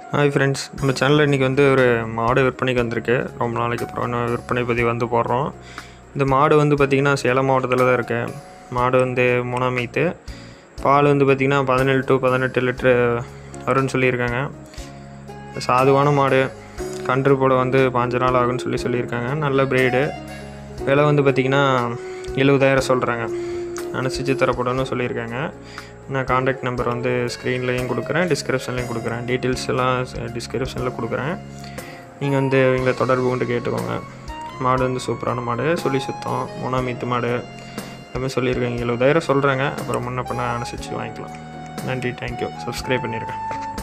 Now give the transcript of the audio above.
hi friends நம்ம சேனலில் இன்றைக்கி வந்து ஒரு மாடு விற்பனைக்கு வந்திருக்கு ரொம்ப நாளைக்கு அப்புறம் இன்னும் விற்பனை பதிவு வந்து போடுறோம் இந்த மாடு வந்து பார்த்திங்கன்னா சேலம் மாவட்டத்தில் தான் இருக்கு மாடு வந்து மூணாம் மீத்து பால் வந்து பார்த்திங்கன்னா பதினேழு டு பதினெட்டு லிட்ரு வரும்னு சொல்லியிருக்காங்க சாதுவான மாடு கன்று போட வந்து பாஞ்சு நாள் ஆகும்னு சொல்லி சொல்லியிருக்காங்க நல்ல பிரீடு விலை வந்து பார்த்திங்கன்னா எழுபதாயிரம் சொல்கிறாங்க அனுசரித்து தரப்படும்னு சொல்லியிருக்காங்க நான் காண்டாக்ட் நம்பர் வந்து ஸ்க்ரீன்லேயும் கொடுக்குறேன் டிஸ்கிரிப்ஷன்லேயும் கொடுக்குறேன் டீட்டெயில்ஸ் எல்லாம் டிஸ்கிரிப்ஷனில் கொடுக்குறேன் நீங்கள் வந்து எங்களை தொடர்பு கொண்டு கேட்டுக்கோங்க மாடு வந்து சூப்பரான மாடு சொல்லி சுத்தம் மூணாம் மீத்து மாடு எல்லாமே சொல்லியிருக்காங்க எழுபதாயிரம் சொல்கிறாங்க அப்புறம் முன்ன பண்ண அனுசரித்து வாங்கிக்கலாம் நன்றி தேங்க்யூ சப்ஸ்கிரைப் பண்ணியிருக்கேன்